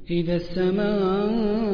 إذا السماء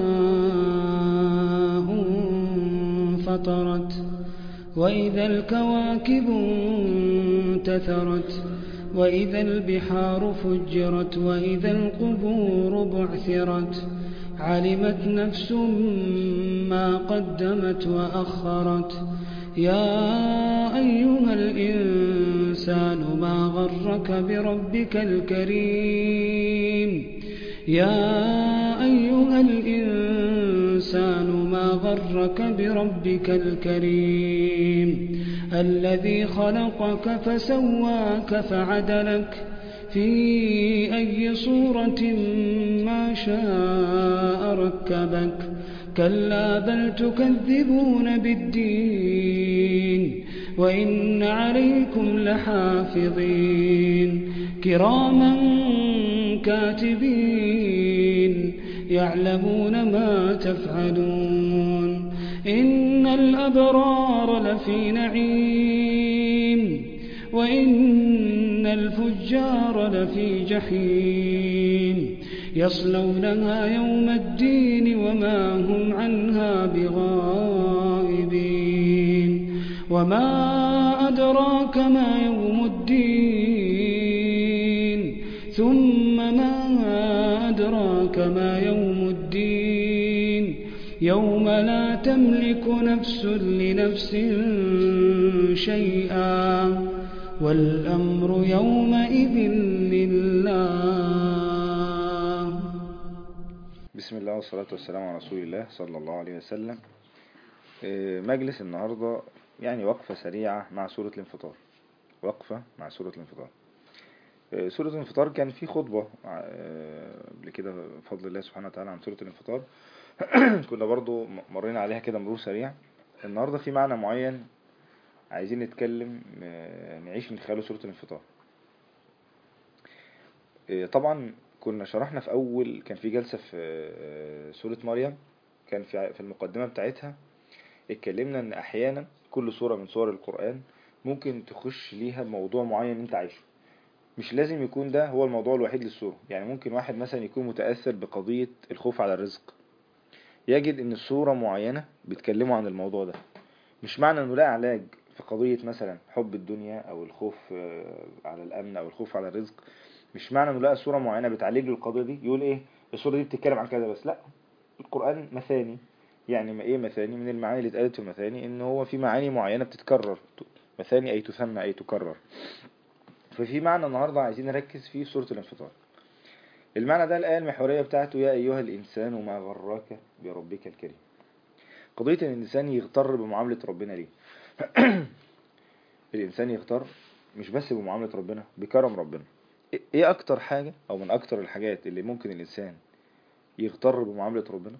انفطرت وإذا الكواكب انتثرت وإذا البحار فجرت وإذا القبور بعثرت علمت نفس ما قدمت وأخرت يا أيها الإنسان ما غرك بربك الكريم يا أيها الإنسان ما غرك بربك الكريم الذي خلقك فسواك فعدلك في أي صورة ما شاء ركبك كلا بل تكذبون بالدين وإن عليكم لحافظين كراما كاتبين يعلمون ما تفعلون إن الأبرار لفي نعيم وإن الفجار لفي جحيم يصلونها يوم الدين وما هم عنها بغائبين وما أدراك ما يوم الدين ثم ما أدراك ما يوم الدين يوم لا تملك نفس لنفس شيئا والأمر يومئذ لله بسم الله والصلاة والسلام على رسول الله صلى الله عليه وسلم آه، مجلس النهاردة يعني وقفة سريعة مع سورة الانفطار وقفة مع سورة الانفطار آه، سورة الانفطار كان في خطبة آه، قبل كده بفضل الله سبحانه وتعالى عن سورة الانفطار كنا برضو مرينا عليها كده مرور سريع النهاردة في معنى معين عايزين نتكلم آه، نعيش من خلاله سورة الانفطار آه، طبعا كنا شرحنا في أول كان في جلسة في آه، سورة مريم كان في في المقدمة بتاعتها اتكلمنا ان احيانا كل سورة من سور القرآن ممكن تخش ليها موضوع معين انت عايشه مش لازم يكون ده هو الموضوع الوحيد للسورة يعني ممكن واحد مثلا يكون متأثر بقضية الخوف على الرزق يجد ان السورة معينة بيتكلموا عن الموضوع ده مش معنى انه لا علاج في قضية مثلا حب الدنيا او الخوف آه، على الامن او الخوف على الرزق مش معنى انه لقى سورة معينة بتعالج له القضية دي يقول ايه السورة دي بتتكلم عن كذا بس لا القرآن مثاني يعني ما ايه مثاني من المعاني اللي اتقالت في المثاني ان هو في معاني معينة بتتكرر مثاني اي تسمى اي تكرر ففي معنى النهاردة عايزين نركز فيه في سورة الانفطار المعنى ده الآية المحورية بتاعته يا أيها الإنسان ما غراك بربك الكريم قضية ان الإنسان يغتر بمعاملة ربنا ليه الإنسان يغتر مش بس بمعاملة ربنا بكرم ربنا ايه اكتر حاجة او من اكتر الحاجات اللي ممكن الانسان يغتر بمعاملة ربنا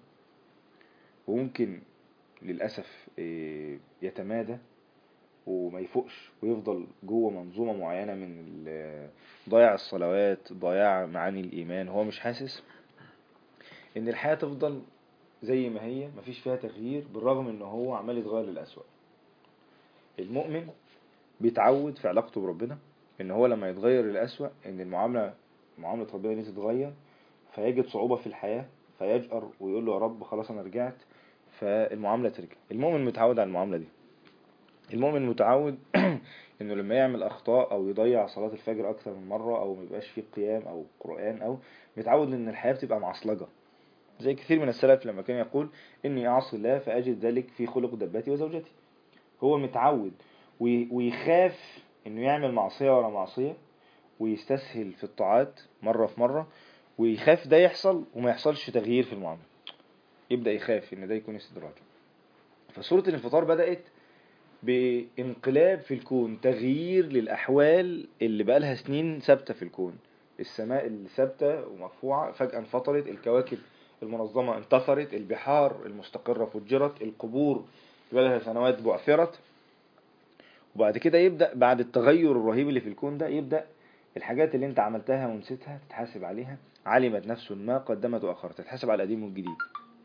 وممكن للأسف إيه، يتمادى وما يفوقش ويفضل جوه منظومة معينة من ال- ضياع الصلوات ضياع معاني الإيمان هو مش حاسس إن الحياة تفضل زي ما هي مفيش فيها تغيير بالرغم إن هو عمال يتغير للأسوأ المؤمن بيتعود في علاقته بربنا إن هو لما يتغير للأسوأ إن المعاملة معاملة ربنا دي تتغير فيجد صعوبة في الحياة فيجأر ويقول له يا رب خلاص أنا رجعت فالمعاملة ترجع المؤمن متعود على المعاملة دي المؤمن متعود انه لما يعمل اخطاء او يضيع صلاة الفجر اكثر من مرة او ميبقاش فيه قيام او قرآن او متعود ان الحياة بتبقى معصلجة زي كثير من السلف لما كان يقول اني اعصي الله فاجد ذلك في خلق دباتي وزوجتي هو متعود وي- ويخاف انه يعمل معصية ورا معصية ويستسهل في الطاعات مرة في مرة ويخاف ده يحصل وما يحصلش تغيير في المعاملة يبدأ يخاف ان ده يكون استدراج فسورة الانفطار بدأت بانقلاب في الكون تغيير للأحوال اللي بقالها سنين ثابتة في الكون السماء اللي ثابتة ومرفوعة فجأة انفطرت الكواكب المنظمة انتصرت البحار المستقرة فجرت القبور اللي بقالها سنوات بعثرت وبعد كده يبدأ بعد التغير الرهيب اللي في الكون ده يبدأ الحاجات اللي انت عملتها ونسيتها تتحاسب عليها علمت نفس ما قدمت وأخرت تتحاسب على القديم والجديد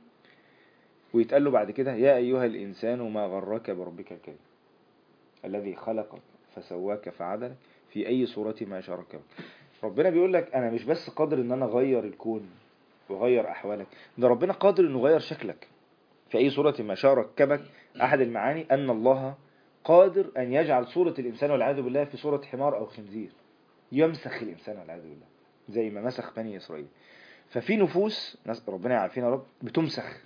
ويتقال له بعد كده يا أيها الإنسان ما غرك بربك الكريم الذي خلقك فسواك فعدلك في أي صورة ما شاركك ربنا بيقول لك أنا مش بس قادر إن أنا أغير الكون ويغير احوالك ده ربنا قادر انه يغير شكلك في اي صورة ما شاء ركبك احد المعاني ان الله قادر ان يجعل صورة الانسان والعياذ بالله في صورة حمار او خنزير يمسخ الانسان والعياذ بالله زي ما مسخ بني اسرائيل ففي نفوس ناس ربنا يعافينا يا رب بتمسخ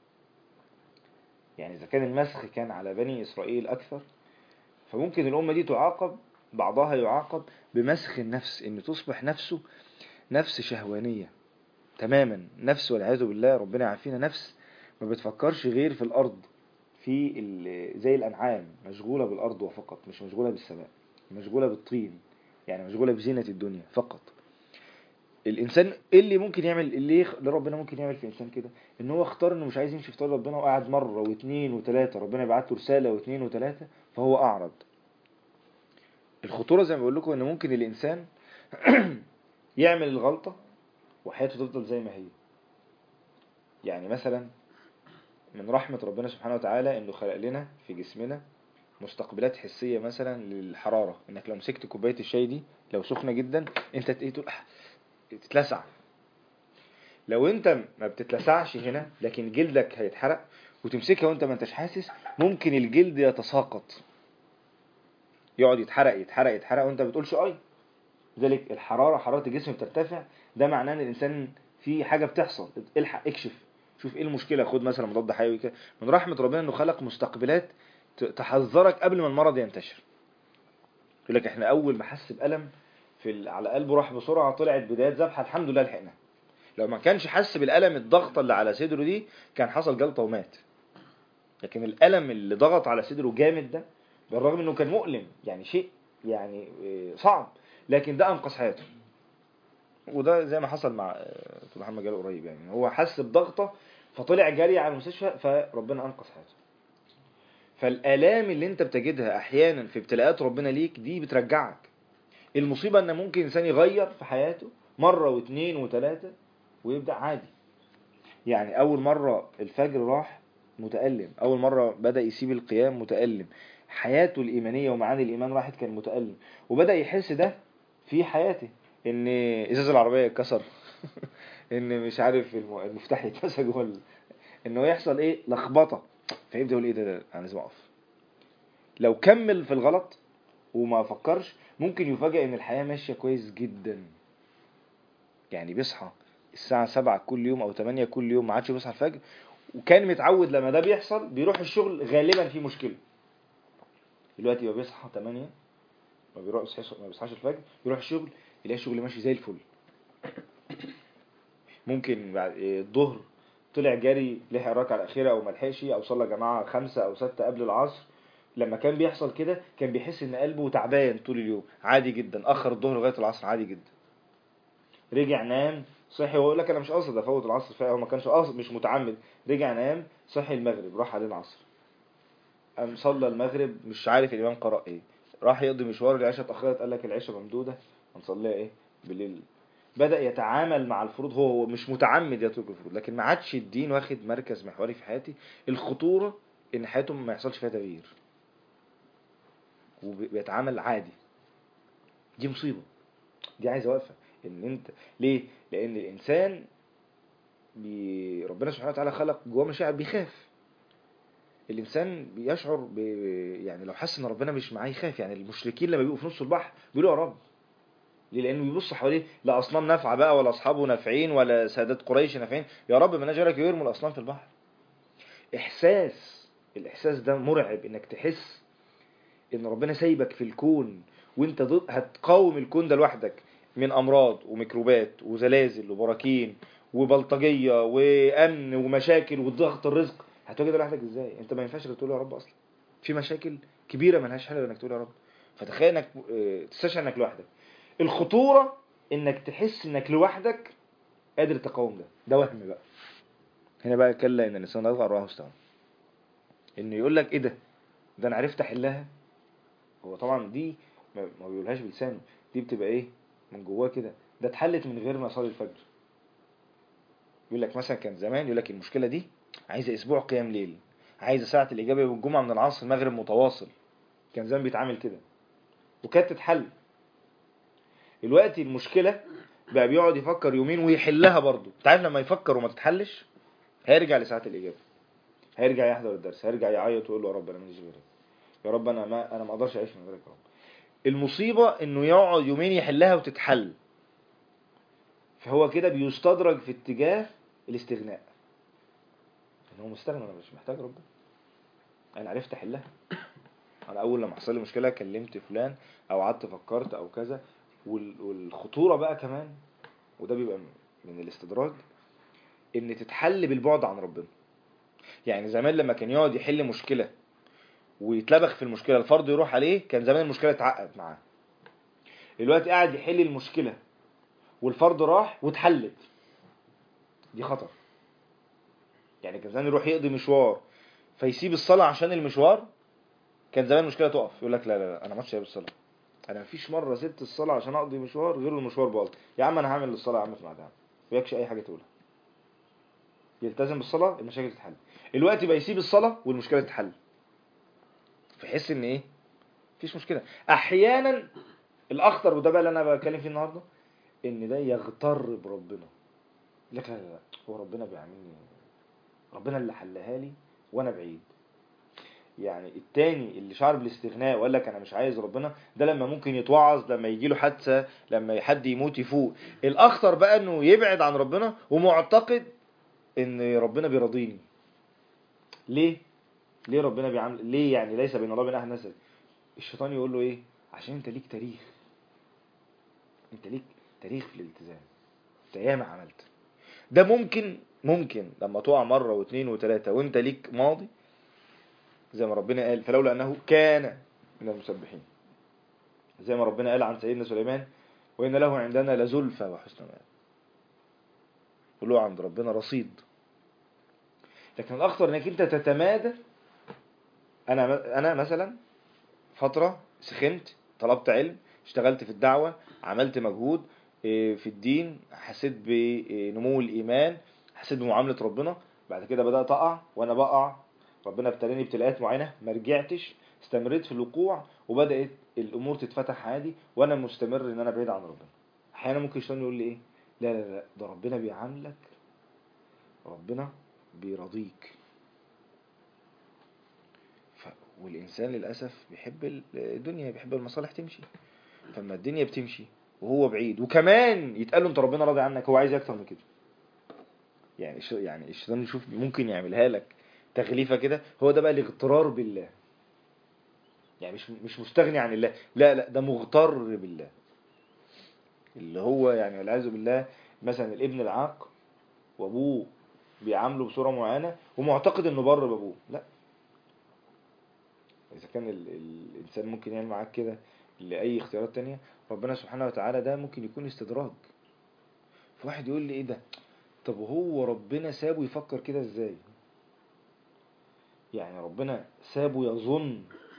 يعني اذا كان المسخ كان على بني اسرائيل اكثر فممكن الامة دي تعاقب بعضها يعاقب بمسخ النفس ان تصبح نفسه نفس شهوانية تماما نفس والعياذ بالله ربنا يعافينا نفس ما بتفكرش غير في الارض في ال- زي الانعام مشغولة بالارض وفقط مش مشغولة بالسماء مشغولة بالطين يعني مشغولة بزينة الدنيا فقط الانسان ايه اللي ممكن يعمل اللي يخ- اللي ربنا ممكن يعمل في انسان كده ان هو اختار انه مش عايز يمشي في طريق ربنا وقعد مره واثنين وثلاثه ربنا يبعت له رساله واثنين وثلاثه فهو اعرض الخطوره زي ما بقول لكم ان ممكن الانسان يعمل الغلطه وحياته تفضل زي ما هي يعني مثلا من رحمه ربنا سبحانه وتعالى انه خلق لنا في جسمنا مستقبلات حسيه مثلا للحراره انك لو مسكت كوبايه الشاي دي لو سخنه جدا انت تقول تقول "آه، تتلسع لو انت ما بتتلسعش هنا لكن جلدك هيتحرق وتمسكها وانت ما انتش حاسس ممكن الجلد يتساقط يقعد يتحرق يتحرق يتحرق وانت ما بتقولش اي لذلك الحراره حراره الجسم بترتفع ده معناه ان الانسان في حاجه بتحصل الحق اكشف شوف ايه المشكله خد مثلا مضاد حيوي كده من رحمه ربنا انه خلق مستقبلات ت- تحذرك قبل ما المرض ينتشر يقول لك احنا اول ما حس بالم في ال- على قلبه راح بسرعه طلعت بدايات ذبحه الحمد لله لحقنا لو ما كانش حس بالالم الضغطه اللي على صدره دي كان حصل جلطه ومات لكن الالم اللي ضغط على صدره جامد ده بالرغم انه كان مؤلم يعني شيء يعني إيه، صعب لكن ده انقذ حياته وده زي ما حصل مع آه، دكتور محمد جلال قريب يعني هو حس بضغطه فطلع جري على المستشفى فربنا انقذ حياته فالالام اللي انت بتجدها احيانا في ابتلاءات ربنا ليك دي بترجعك المصيبه ان ممكن انسان يغير في حياته مره واثنين وثلاثه ويبدا عادي يعني اول مره الفجر راح متالم اول مره بدا يسيب القيام متالم حياته الايمانيه ومعاني الايمان راحت كان متالم وبدا يحس ده في حياته ان ازاز العربيه اتكسر ان مش عارف الم- المفتاح يتكسر جوه ال- انه يحصل ايه لخبطه فيبدا يقول ايه ده, ده انا لازم اقف لو كمل في الغلط وما فكرش ممكن يفاجئ ان الحياه ماشيه كويس جدا يعني بيصحى الساعه 7 كل يوم او 8 كل يوم ما عادش بيصحى الفجر وكان متعود لما ده بيحصل بيروح الشغل غالبا في مشكله دلوقتي يبقى بيصحى 8 ما بيروح يصحى ما بيصحاش الفجر يروح الشغل يلاقي الشغل ماشي زي الفل ممكن بعد إيه، الظهر طلع جري لحق الركعه الاخيره او ما لحقش او صلى جماعه خمسه او سته قبل العصر لما كان بيحصل كده كان بيحس ان قلبه تعبان طول اليوم عادي جدا اخر الظهر لغايه العصر عادي جدا رجع نام صحي ويقول لك انا مش قاصد افوت العصر فعلا هو ما كانش قاصد مش متعمد رجع نام صحي المغرب راح عليه العصر قام صلى المغرب مش عارف الامام قرأ ايه راح يقضي مشوار العشاء اتاخرت قال لك العشاء ممدوده هنصليها ايه بالليل بدأ يتعامل مع الفروض هو هو مش متعمد يترك الفروض لكن ما عادش الدين واخد مركز محوري في حياتي الخطورة ان حياته ما يحصلش فيها تغيير وبيتعامل عادي دي مصيبة دي عايزة واقفة ان انت ليه لان الانسان بي... ربنا سبحانه وتعالى خلق جواه مشاعر بيخاف الانسان بيشعر ب... يعني لو حس ان ربنا مش معاه يخاف يعني المشركين لما بيبقوا في نص البحر بيقولوا يا رب ليه لانه بيبص حواليه لا اصنام نافعه بقى ولا اصحابه نافعين ولا سادات قريش نافعين يا رب ما نجرك يرموا الاصنام في البحر احساس الاحساس ده مرعب انك تحس ان ربنا سايبك في الكون وانت ضد هتقاوم الكون ده لوحدك من امراض وميكروبات وزلازل وبراكين وبلطجيه وامن ومشاكل وضغط الرزق هتواجه ده لوحدك ازاي انت ما ينفعش غير تقول يا رب اصلا في مشاكل كبيره ملهاش حل غير انك تقول يا رب فتخيل انك اه، تستشعر انك لوحدك الخطوره انك تحس انك لوحدك قادر تقاوم ده ده وهم بقى هنا بقى كلا ان الانسان لا يطغى رواه استوى انه يقول لك ايه ده ده انا عرفت احلها هو طبعا دي ما ما بيقولهاش بلسانه دي بتبقى ايه من جواه كده ده اتحلت من غير ما اصلي الفجر يقول لك مثلا كان زمان يقول لك المشكله دي عايزه اسبوع قيام ليل عايزه ساعه الاجابه يوم الجمعه من العصر المغرب متواصل كان زمان بيتعامل كده وكانت تتحل دلوقتي المشكله بقى بيقعد يفكر يومين ويحلها برضه انت عارف لما يفكر وما تتحلش هيرجع لساعات الاجابه هيرجع يحضر الدرس هيرجع يعيط ويقول له يا رب انا ماليش غيرك يا رب انا ما انا ما اقدرش اعيش من غيرك يا رب المصيبه انه يقعد يومين يحلها وتتحل فهو كده بيستدرج في اتجاه الاستغناء ان هو مستغني انا مش محتاج ربنا انا عرفت احلها انا اول لما حصل لي مشكله كلمت فلان او قعدت فكرت او كذا وال- والخطوره بقى كمان وده بيبقى من الاستدراج ان تتحل بالبعد عن ربنا يعني زمان لما كان يقعد يحل مشكله ويتلبخ في المشكله الفرد يروح عليه كان زمان المشكله اتعقد معاه دلوقتي قاعد يحل المشكله والفرد راح واتحلت دي خطر يعني كان زمان يروح يقضي مشوار فيسيب الصلاه عشان المشوار كان زمان المشكله تقف يقول لك لا لا لا انا ما عادش سايب الصلاه انا مفيش مره سبت الصلاه عشان اقضي مشوار غير المشوار باظ يا عم انا هعمل الصلاه يا عم في ميعادها ويكش اي حاجه تقولها يلتزم بالصلاه المشاكل تتحل الوقت بقى يسيب الصلاه والمشكله تتحل فيحس ان ايه مفيش مشكله احيانا الاخطر وده بقى اللي انا بتكلم فيه النهارده ان ده يغتر بربنا يقول لك لا لا لا هو ربنا بيعاملني ربنا اللي حلها لي وانا بعيد يعني التاني اللي شعر بالاستغناء وقال لك انا مش عايز ربنا ده لما ممكن يتوعظ لما يجي له حادثه لما حد يموت يفوق الاخطر بقى انه يبعد عن ربنا ومعتقد ان ربنا بيرضيني ليه ليه ربنا بيعمل ليه يعني ليس بين الله وبين احد الناس الشيطان يقول له ايه عشان انت ليك تاريخ انت ليك تاريخ في الالتزام انت ياما عملت ده ممكن ممكن لما تقع مره واثنين وثلاثه وانت ليك ماضي زي ما ربنا قال فلولا انه كان من المسبحين زي ما ربنا قال عن سيدنا سليمان وان له عندنا لزلفى وحسن مآب له عند ربنا رصيد لكن الاخطر انك انت تتمادى انا انا مثلا فتره سخنت طلبت علم اشتغلت في الدعوه عملت مجهود إيه، في الدين حسيت بنمو الايمان حسيت بمعامله ربنا بعد كده بدات اقع وانا بقع ربنا ابتلاني ابتلاءات معينه ما رجعتش استمريت في الوقوع وبدات الامور تتفتح عادي وانا مستمر ان انا بعيد عن ربنا احيانا ممكن الشيطان يقول لي ايه لا لا لا ده ربنا بيعاملك ربنا بيرضيك ف... والإنسان للأسف بيحب ال- الدنيا بيحب المصالح تمشي فلما الدنيا بتمشي وهو بعيد وكمان يتقال له انت ربنا راضي عنك هو عايز إيه اكتر من كده يعني الش... يعني الشيطان يشوف ممكن يعملها لك تغليفه كده هو ده بقى الاغترار بالله يعني مش مش مستغني عن الله لا لا ده مغتر بالله اللي هو يعني والعياذ بالله مثلا الابن العاق وابوه بيعامله بصوره معينه ومعتقد انه بر بابوه لا اذا كان ال... ال... الانسان ممكن يعمل معاك كده لاي اختيارات تانية ربنا سبحانه وتعالى ده ممكن يكون استدراج في واحد يقول لي ايه ده طب هو ربنا سابه يفكر كده ازاي يعني ربنا سابه يظن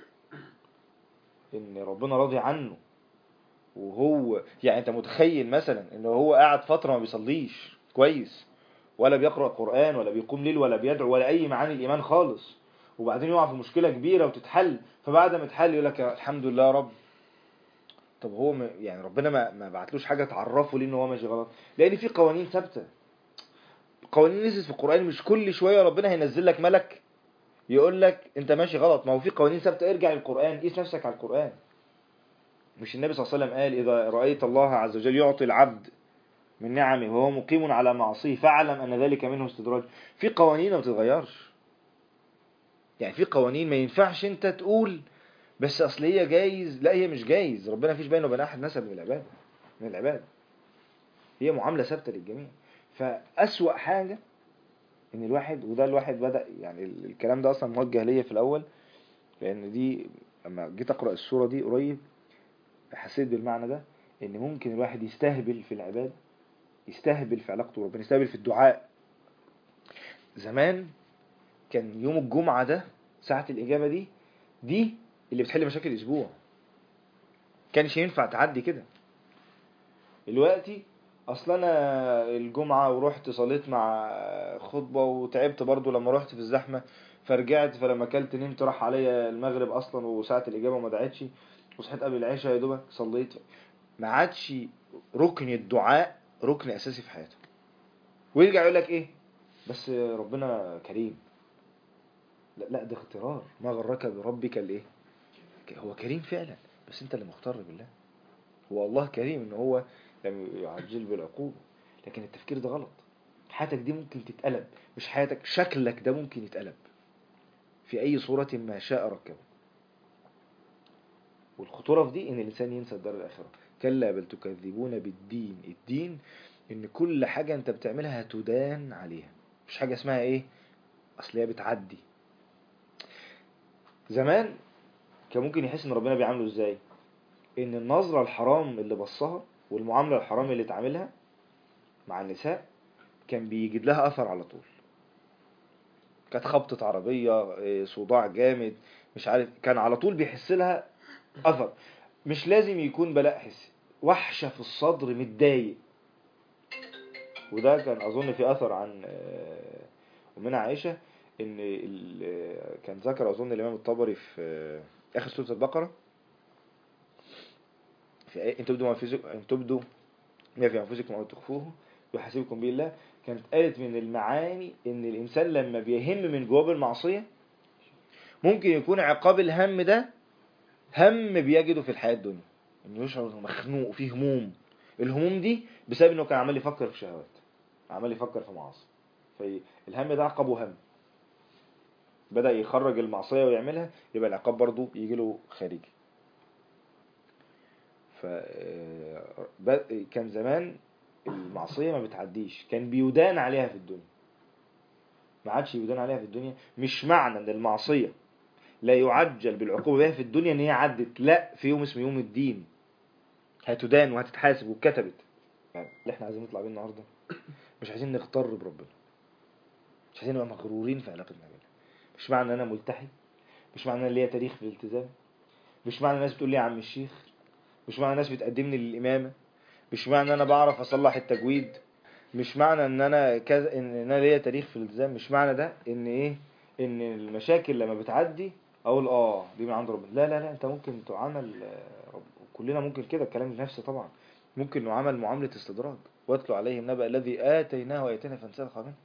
ان ربنا راضي عنه وهو يعني انت متخيل مثلا ان هو قاعد فتره ما بيصليش كويس ولا بيقرا قران ولا بيقوم ليل ولا بيدعو ولا اي معاني الايمان خالص وبعدين يقع في مشكله كبيره وتتحل فبعد ما تحل يقول لك يا الحمد لله يا رب طب هو ما يعني ربنا ما ما بعتلوش حاجه تعرفه ليه ان هو ماشي غلط لان في قوانين ثابته قوانين نزلت في القران مش كل شويه ربنا هينزل لك ملك يقول لك انت ماشي غلط ما هو في قوانين ثابته ارجع للقران قيس نفسك على القران مش النبي صلى الله عليه وسلم قال اذا رايت الله عز وجل يعطي العبد من نعمه وهو مقيم على معصيه فاعلم ان ذلك منه استدراج في قوانين ما بتتغيرش يعني في قوانين ما ينفعش انت تقول بس اصل هي جايز لا هي مش جايز ربنا فيش بينه وبين احد نسب من العباد من العباد هي معامله ثابته للجميع فاسوا حاجه ان الواحد وده الواحد بدا يعني ال- الكلام ده اصلا موجه ليا في الاول لان دي لما جيت اقرا السوره دي قريب حسيت بالمعنى ده ان ممكن الواحد يستهبل في العباده يستهبل في علاقته بربنا يستهبل في الدعاء زمان كان يوم الجمعه ده ساعه الاجابه دي دي اللي بتحل مشاكل الاسبوع كانش ينفع تعدي كده دلوقتي اصل انا الجمعه ورحت صليت مع خطبه وتعبت برضو لما رحت في الزحمه فرجعت فلما اكلت نمت راح عليا المغرب اصلا وساعه الاجابه وما دعتش وصحيت قبل العشاء يا دوبك صليت ما عادش ركن الدعاء ركن اساسي في حياته ويرجع يقول لك ايه بس ربنا كريم لا لا ده اغترار ما غرك بربك الايه هو كريم فعلا بس انت اللي مختار بالله هو الله كريم ان هو لم يعجل بالعقوبة لكن التفكير ده غلط حياتك دي ممكن تتقلب مش حياتك شكلك ده ممكن يتقلب في اي صورة ما شاء ركبه والخطورة في دي ان الانسان ينسى الدار الاخرة كلا بل تكذبون بالدين الدين ان كل حاجة انت بتعملها هتدان عليها مش حاجة اسمها ايه اصل هي بتعدي زمان كان ممكن يحس ان ربنا بيعامله ازاي ان النظرة الحرام اللي بصها والمعاملة الحرام اللي اتعاملها مع النساء كان بيجد لها اثر على طول كانت خبطة عربية إيه، صداع جامد مش عارف كان على طول بيحس لها اثر مش لازم يكون بلاء حسي وحشة في الصدر متضايق وده كان اظن في اثر عن آه، امنا عائشة ان ال- آه، كان ذكر اظن الامام الطبري في آه، اخر سورة البقرة في آية ان تبدوا ما في ان تبدوا ما في انفسكم او تخفوه يحاسبكم به الله كانت قالت من المعاني ان الانسان لما بيهم من جواب المعصية ممكن يكون عقاب الهم ده هم بيجده في الحياة الدنيا انه يشعر انه مخنوق فيه هموم الهموم دي بسبب انه كان عمال يفكر في شهوات عمال يفكر في معاصي فالهم ده عقبه هم بدأ يخرج المعصية ويعملها يبقى العقاب برضو يجي له خارجي ف ب- كان زمان المعصية ما بتعديش كان بيدان عليها في الدنيا ما عادش يدان عليها في الدنيا مش معنى ان المعصية لا يعجل بالعقوبة بها في الدنيا ان هي عدت لا في يوم اسمه يوم الدين هتدان وهتتحاسب واتكتبت يعني اللي احنا عايزين نطلع بيه النهارده مش عايزين نغتر بربنا مش عايزين نبقى مغرورين في علاقتنا بالله مش معنى ان انا ملتحي مش معنى ان ليا تاريخ في الالتزام مش معنى الناس بتقول لي يا عم الشيخ مش معنى الناس بتقدمني للامامه مش معنى ان انا بعرف اصلح التجويد مش معنى ان انا كذا ان انا ليا تاريخ في الالتزام مش معنى ده ان ايه ان المشاكل لما بتعدي اقول اه دي من عند ربنا لا لا لا انت ممكن تعامل آه، رب كلنا ممكن كده الكلام نفسي طبعا ممكن نعامل معاملة استدراج واتلو عليهم نبأ الذي آتيناه آياتنا فانسلخ منه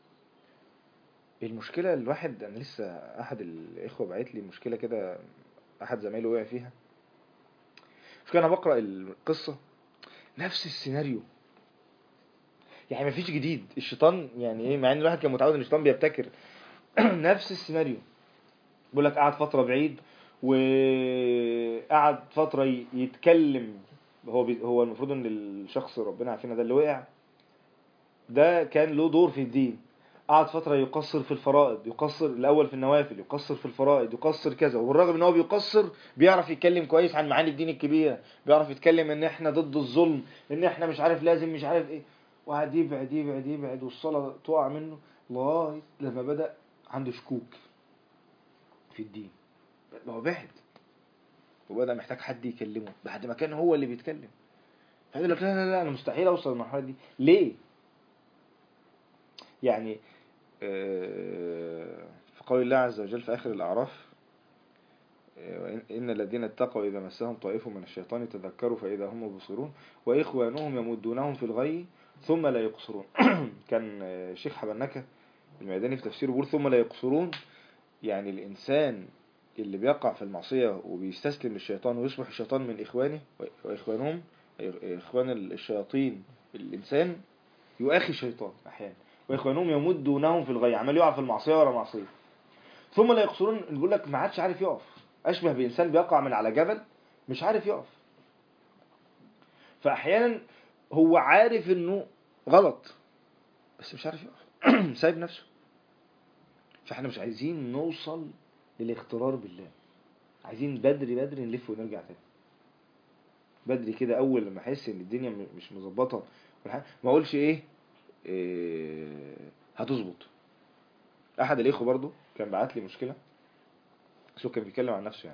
المشكلة الواحد أنا لسه أحد الإخوة بعت لي مشكلة كده أحد زمايله وقع فيها مش أنا بقرأ القصة نفس السيناريو يعني مفيش جديد الشيطان يعني ايه مع ان الواحد كان متعود ان الشيطان بيبتكر نفس السيناريو بيقول لك قعد فترة بعيد وقعد فترة ي- يتكلم هو بي هو المفروض ان الشخص ربنا عارفين ده اللي وقع ده كان له دور في الدين قعد فترة يقصر في الفرائض يقصر الأول في النوافل يقصر في الفرائض يقصر كذا وبالرغم ان هو بيقصر بيعرف يتكلم كويس عن معاني الدين الكبيرة بيعرف يتكلم ان احنا ضد الظلم ان احنا مش عارف لازم مش عارف ايه وقعد يبعد يبعد يبعد والصلاة تقع منه لغاية لما بدأ عنده شكوك في الدين هو بعد وبدأ محتاج حد يكلمه بعد ما كان هو اللي بيتكلم فيقول لك لا لا لا انا مستحيل اوصل للمرحله دي ليه يعني آه، في قول الله عز وجل في اخر الاعراف آه، ان الذين اتقوا اذا مسهم طائف من الشيطان تذكروا فاذا هم مبصرون واخوانهم يمدونهم في الغي ثم لا يقصرون كان آه، شيخ حبنكه الميداني في تفسيره بيقول ثم لا يقصرون يعني الانسان اللي بيقع في المعصية وبيستسلم للشيطان ويصبح الشيطان من إخوانه وإخوانهم إخوان الشياطين الإنسان يؤخي الشيطان أحيانا وإخوانهم يمدونهم في الغي عمال يقع في المعصية ورا معصية ثم لا يقصرون نقول لك ما عادش عارف يقف أشبه بإنسان بيقع من على جبل مش عارف يقف فأحيانا هو عارف إنه غلط بس مش عارف يقف سايب نفسه فاحنا مش عايزين نوصل للاغترار بالله عايزين بدري بدري نلف ونرجع تاني بدري كده اول لما احس ان الدنيا م- مش مظبطه ولا حاجة، ما اقولش ايه, إيه هتظبط احد الاخوه برضو كان بعت لي مشكله بس هو كان بيتكلم عن نفسه يعني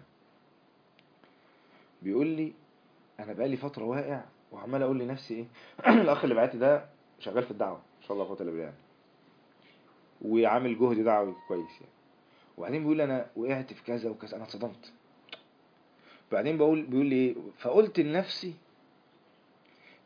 بيقول لي انا بقالي فتره واقع وعمال اقول لنفسي ايه الاخ اللي بعت لي ده شغال في الدعوه ان شاء الله قوه الا بالله يعني وعامل جهد دعوي كويس يعني وبعدين بيقول انا وقعت في كذا وكذا انا اتصدمت بعدين بقول بيقول لي ايه فقلت لنفسي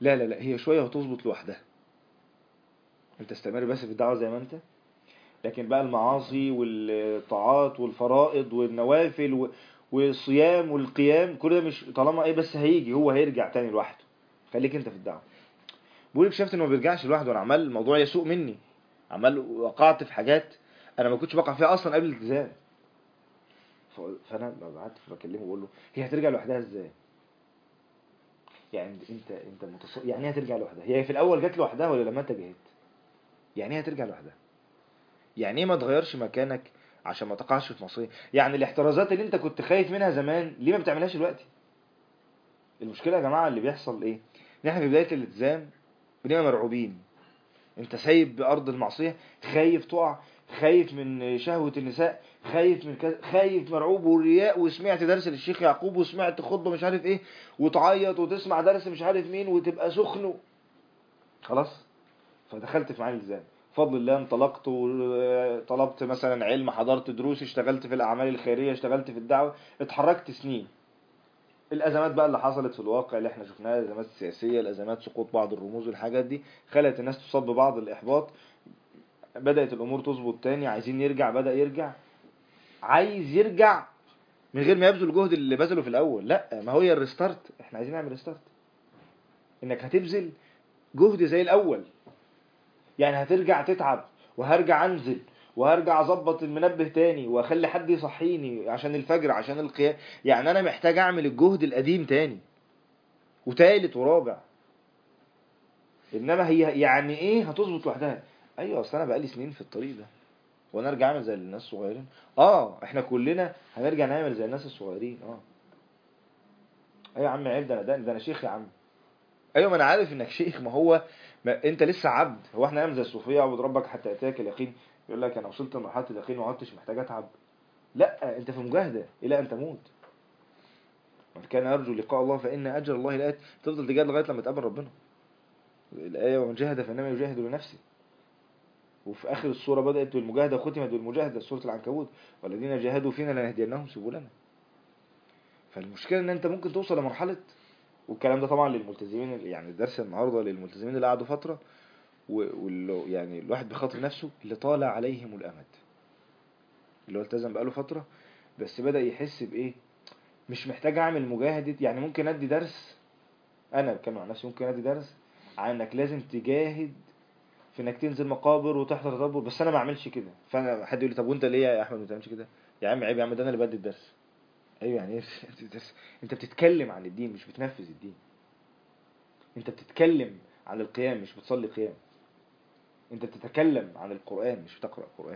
لا لا لا هي شوية وتظبط لوحدها انت استمر بس في الدعوة زي ما انت لكن بقى المعاصي والطاعات والفرائض والنوافل و- والصيام والقيام كل ده مش طالما ايه بس هيجي هو هيرجع تاني لوحده خليك انت في الدعوة بقول اكتشفت انه ما بيرجعش لوحده انا عمال الموضوع يسوء مني عمال وقعت في حاجات انا ما كنتش بقع فيها اصلا قبل الالتزام ف- فانا بعت بكلمه بقول له هي هترجع لوحدها ازاي يعني انت انت متص... يعني ايه هترجع لوحدها هي في الاول جت لوحدها ولا لما انت جهدت يعني ايه هترجع لوحدها يعني ايه ما تغيرش مكانك عشان ما تقعش في مصير يعني الاحترازات اللي انت كنت خايف منها زمان ليه ما بتعملهاش دلوقتي المشكله يا جماعه اللي بيحصل ايه ان احنا في بدايه الالتزام بنبقى مرعوبين انت سايب بارض المعصيه خايف تقع خايف من شهوة النساء خايف من كذا خايف مرعوب والرياء وسمعت درس للشيخ يعقوب وسمعت خطبة مش عارف ايه وتعيط وتسمع درس مش عارف مين وتبقى سخن و- خلاص فدخلت في معاني الالتزام بفضل الله انطلقت وطلبت مثلا علم حضرت دروس اشتغلت في الاعمال الخيريه اشتغلت في الدعوه اتحركت سنين الازمات بقى اللي حصلت في الواقع اللي احنا شفناها الازمات السياسيه الازمات سقوط بعض الرموز والحاجات دي خلت الناس تصاب ببعض الاحباط بدات الامور تظبط تاني عايزين يرجع بدا يرجع عايز يرجع من غير ما يبذل الجهد اللي بذله في الاول لا ما هي الريستارت احنا عايزين نعمل ريستارت انك هتبذل جهد زي الاول يعني هترجع تتعب وهرجع انزل وهرجع اظبط المنبه تاني واخلي حد يصحيني عشان الفجر عشان القيام يعني انا محتاج اعمل الجهد القديم تاني وتالت ورابع انما هي يعني ايه هتظبط لوحدها ايوه اصل انا بقالي سنين في الطريق ده وانا ارجع اعمل زي الناس الصغيرين اه احنا كلنا هنرجع نعمل زي الناس الصغيرين اه ايوه يا عم عيب ده انا ده, ده انا شيخ يا عم ايوه ما انا عارف انك شيخ ما هو ما انت لسه عبد هو احنا نعمل زي الصوفيه اعبد ربك حتى ياتيك اليقين يقول لك انا وصلت لمرحله اليقين وما عدتش محتاج اتعب لا انت في مجاهده الى ان تموت من كان يرجو لقاء الله فان اجر الله لآت تفضل تجاهد لغايه لما تقابل ربنا الايه ومن جاهد فانما يجاهد لنفسه وفي اخر السوره بدات بالمجاهده وختمت بالمجاهده سوره العنكبوت والذين جاهدوا فينا لنهدينهم سبلنا فالمشكله ان انت ممكن توصل لمرحله والكلام ده طبعا للملتزمين يعني الدرس النهارده للملتزمين اللي قعدوا فتره واللي يعني الواحد بخاطر نفسه اللي طال عليهم الامد اللي هو التزم بقاله فتره بس بدا يحس بايه مش محتاج اعمل مجاهده يعني ممكن ادي درس انا بتكلم عن نفسي ممكن ادي درس عن انك لازم تجاهد في انك تنزل مقابر وتحضر تدبر بس انا ما اعملش كده فانا حد يقول لي طب وانت ليه يا احمد ما تعملش كده يا عم عيب يا عم ده انا اللي بدي الدرس ايوه يعني ايه الدرس؟ انت بتتكلم عن الدين مش بتنفذ الدين انت بتتكلم عن القيام مش بتصلي قيام انت بتتكلم عن القرآن مش بتقرأ قرآن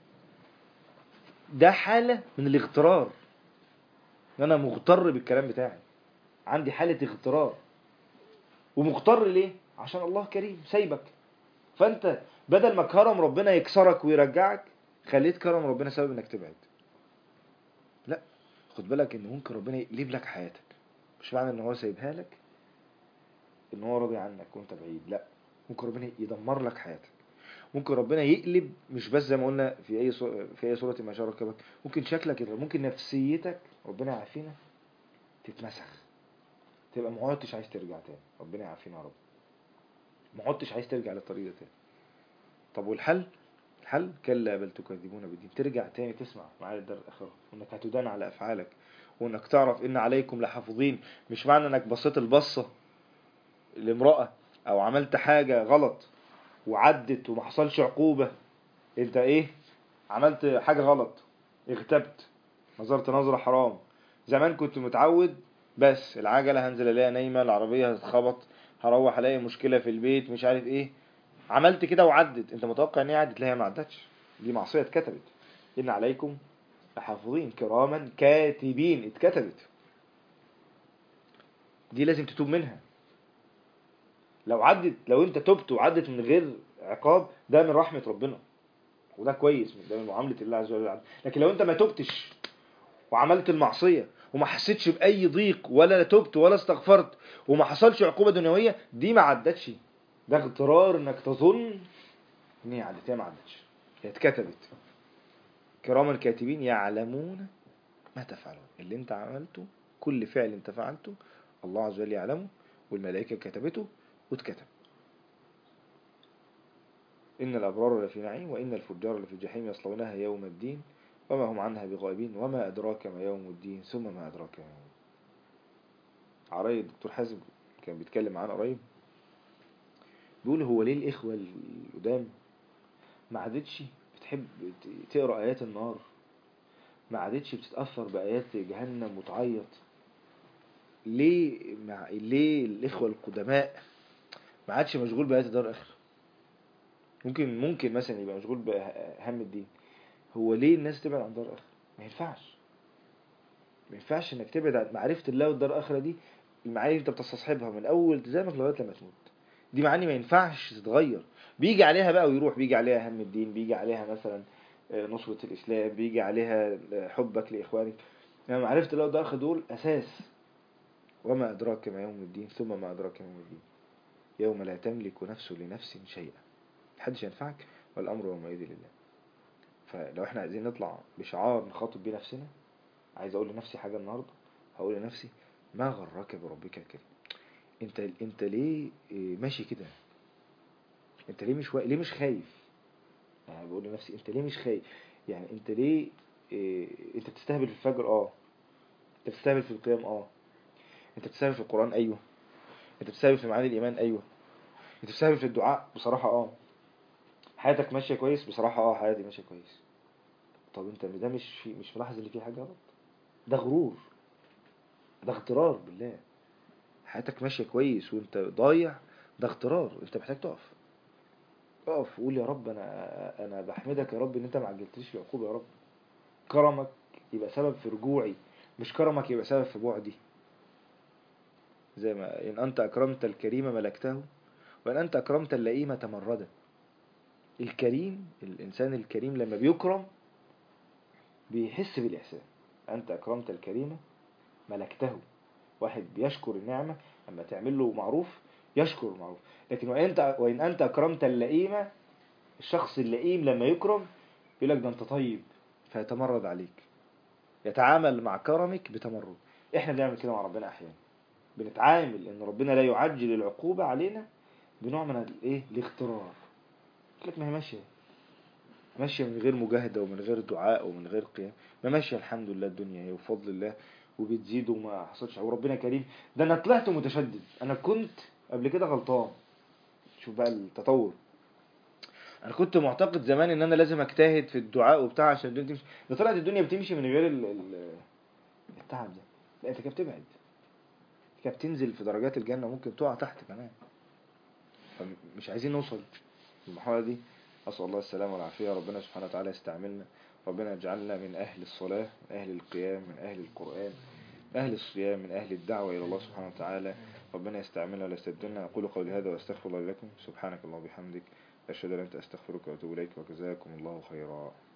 ده حالة من الاغترار ان انا مغتر بالكلام بتاعي عندي حالة اغترار ومغتر ليه عشان الله كريم سايبك فانت بدل ما كرم ربنا يكسرك ويرجعك خليت كرم ربنا سبب انك تبعد لا خد بالك ان ممكن ربنا يقلب لك حياتك مش معنى ان هو سايبها لك ان هو راضي عنك وانت بعيد لا ممكن ربنا يدمر لك حياتك ممكن ربنا يقلب مش بس زي ما قلنا في اي سو... في اي سوره ما شارك بك ممكن شكلك يتغير ممكن نفسيتك ربنا يعافينا تتمسخ تبقى ما عدتش عايز ترجع تاني ربنا يعافينا يا رب ما عدتش عايز ترجع للطريق ده تاني طب والحل الحل كلا بل تكذبون بالدين ترجع تاني تسمع معايا الدار الاخره وانك هتدان على افعالك وانك تعرف ان عليكم لحافظين مش معنى انك بصيت البصه لامراه او عملت حاجه غلط وعدت وما حصلش عقوبه انت ايه عملت حاجه غلط اغتبت نظرت نظره حرام زمان كنت متعود بس العجله هنزل الاقيها نايمه العربيه هتتخبط هروح الاقي مشكله في البيت مش عارف ايه عملت كده وعدت انت متوقع ان هي عدت لا هي ما عدتش دي معصيه اتكتبت ان عليكم لحافظين كراما كاتبين اتكتبت دي لازم تتوب منها لو عدت لو انت تبت وعدت من غير عقاب ده من رحمه ربنا وده كويس ده من معامله الله عز وجل لكن لو انت ما تبتش وعملت المعصيه وما حسيتش باي ضيق ولا تبت ولا استغفرت وما حصلش عقوبه دنيويه دي ما عدتش ده اغترار انك تظن ان هي عدت هي ما عدتش هي اتكتبت كراما كاتبين يعلمون ما تفعلون اللي انت عملته كل فعل انت فعلته الله عز وجل يعلمه والملائكه كتبته واتكتب إن الأبرار لفي نعيم وإن الفجار لفي جحيم يصلونها يوم الدين وما هم عنها بغائبين وما أدراك ما يوم الدين ثم ما أدراك ما يوم الدين عراي الدكتور حازم كان بيتكلم معانا قريب بيقول هو ليه الإخوة القدام ما عادتش بتحب تقرأ آيات النار ما عادتش بتتأثر بآيات جهنم وتعيط ليه مع ليه الإخوة القدماء ما عادش مشغول بآيات الدار الآخرة ممكن ممكن مثلا يبقى مشغول بهم الدين هو ليه الناس تبعد عن دار الآخرة ما ينفعش ما ينفعش انك تبعد عن معرفة الله والدار الآخرة دي المعاني انت بتستصحبها من اول التزامك لغاية لما تموت دي معاني ما ينفعش تتغير بيجي عليها بقى ويروح بيجي عليها هم الدين بيجي عليها مثلا نصرة الإسلام بيجي عليها حبك لإخوانك يعني معرفة الله والدار الآخرة دول أساس وما أدراك ما يوم الدين ثم ما أدراك ما يوم الدين يوم لا تملك نفس لنفس شيئا محدش ينفعك والأمر يومئذ لله فلو احنا عايزين نطلع بشعار نخاطب بيه نفسنا عايز اقول لنفسي حاجة النهاردة هقول لنفسي ما غرك بربك الكريم انت انت ليه ماشي كده انت ليه مش و... ليه مش خايف يعني بقول لنفسي انت ليه مش خايف يعني انت ليه إيه... انت بتستهبل في الفجر اه انت بتستهبل في القيام اه انت بتستهبل في القرآن ايوه انت بتستهبل في معاني الايمان ايوه انت بتستهبل في الدعاء بصراحة اه حياتك ماشية كويس بصراحة اه حياتي ماشية كويس طب انت ده مش في مش ملاحظ ان في حاجة غلط ده غرور ده اغترار بالله حياتك ماشية كويس وانت ضايع ده اغترار انت محتاج تقف اقف وقول يا رب انا انا بحمدك يا رب ان انت ما عجلتليش العقوبة يا رب كرمك يبقى سبب في رجوعي مش كرمك يبقى سبب في بعدي زي ما ان انت اكرمت الكريم ملكته وان انت اكرمت اللئيم تمرده الكريم الإنسان الكريم لما بيكرم بيحس بالإحسان أنت أكرمت الكريم ملكته واحد بيشكر النعمة لما تعمل له معروف يشكر المعروف لكن وإن أنت, وإن أنت أكرمت اللئيم الشخص اللئيم لما يكرم يقول لك ده أنت طيب فيتمرد عليك يتعامل مع كرمك بتمرد احنا بنعمل كده مع ربنا أحيانا بنتعامل ان ربنا لا يعجل العقوبة علينا بنوع من الايه الاغترار لك ما هي ماشية ماشية من غير مجاهدة ومن غير دعاء ومن غير قيام ما ماشية الحمد لله الدنيا هي وفضل الله وبتزيد وما حصلش وربنا كريم ده انا طلعت متشدد انا كنت قبل كده غلطان شوف بقى التطور انا كنت معتقد زمان ان انا لازم اجتهد في الدعاء وبتاع عشان الدنيا تمشي ده طلعت الدنيا بتمشي من غير ال... ال... التعب ده لا انت كده بتبعد كده بتنزل في درجات الجنة ممكن تقع تحت كمان فمش عايزين نوصل المحاولة دي أسأل الله السلامة والعافية ربنا سبحانه وتعالى يستعملنا ربنا يجعلنا من أهل الصلاة من أهل القيام من أهل القرآن من أهل الصيام من أهل الدعوة إلى الله سبحانه وتعالى ربنا يستعملنا ولا يستبدلنا أقول قولي هذا وأستغفر الله لكم سبحانك اللهم وبحمدك أشهد أن لا إله إلا أنت أستغفرك وأتوب إليك وجزاكم الله خيرا